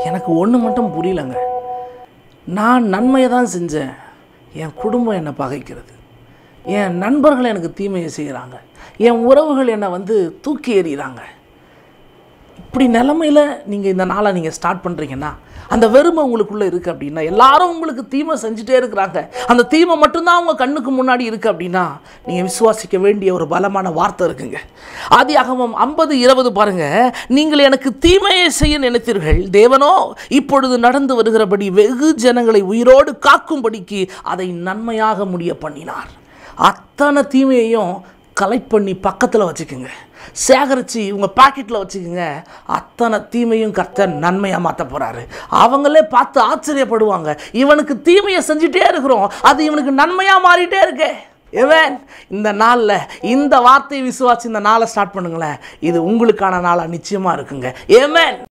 எனக்கு ஒன்று மட்டும் புரியலங்க நான் நன்மையை தான் செஞ்சேன் என் குடும்பம் என்னை பகைக்கிறது என் நண்பர்கள் எனக்கு தீமையை செய்கிறாங்க என் உறவுகள் என்னை வந்து தூக்கி எறிகிறாங்க இப்படி நிலமையில் நீங்கள் இந்த நாளை நீங்கள் ஸ்டார்ட் பண்ணுறீங்கன்னா அந்த வெறுமை உங்களுக்குள்ளே இருக்குது அப்படின்னா எல்லாரும் உங்களுக்கு தீமை செஞ்சுட்டே இருக்கிறாங்க அந்த தீமை மட்டும்தான் உங்கள் கண்ணுக்கு முன்னாடி இருக்குது அப்படின்னா நீங்கள் விசுவாசிக்க வேண்டிய ஒரு பலமான வார்த்தை இருக்குங்க ஆதியாகமம் ஐம்பது இருபது பாருங்க நீங்கள் எனக்கு தீமையை செய்ய நினைத்தீர்கள் தேவனோ இப்பொழுது நடந்து வருகிறபடி வெகு ஜனங்களை உயிரோடு காக்கும்படிக்கு அதை நன்மையாக முடிய பண்ணினார் அத்தனை தீமையையும் கலெக்ட் பண்ணி பக்கத்தில் வச்சுக்கோங்க சேகரித்து உங்கள் பாக்கெட்டில் வச்சுக்கோங்க அத்தனை தீமையும் கர்த்தர் நன்மையாக மாற்ற போகிறாரு அவங்களே பார்த்து ஆச்சரியப்படுவாங்க இவனுக்கு தீமையை செஞ்சுட்டே இருக்கிறோம் அது இவனுக்கு நன்மையாக மாறிட்டே இருக்கே ஏவன் இந்த நாளில் இந்த வார்த்தையை விசுவாசி இந்த நாளை ஸ்டார்ட் பண்ணுங்களேன் இது உங்களுக்கான நாளாக நிச்சயமாக இருக்குங்க ஏமேன்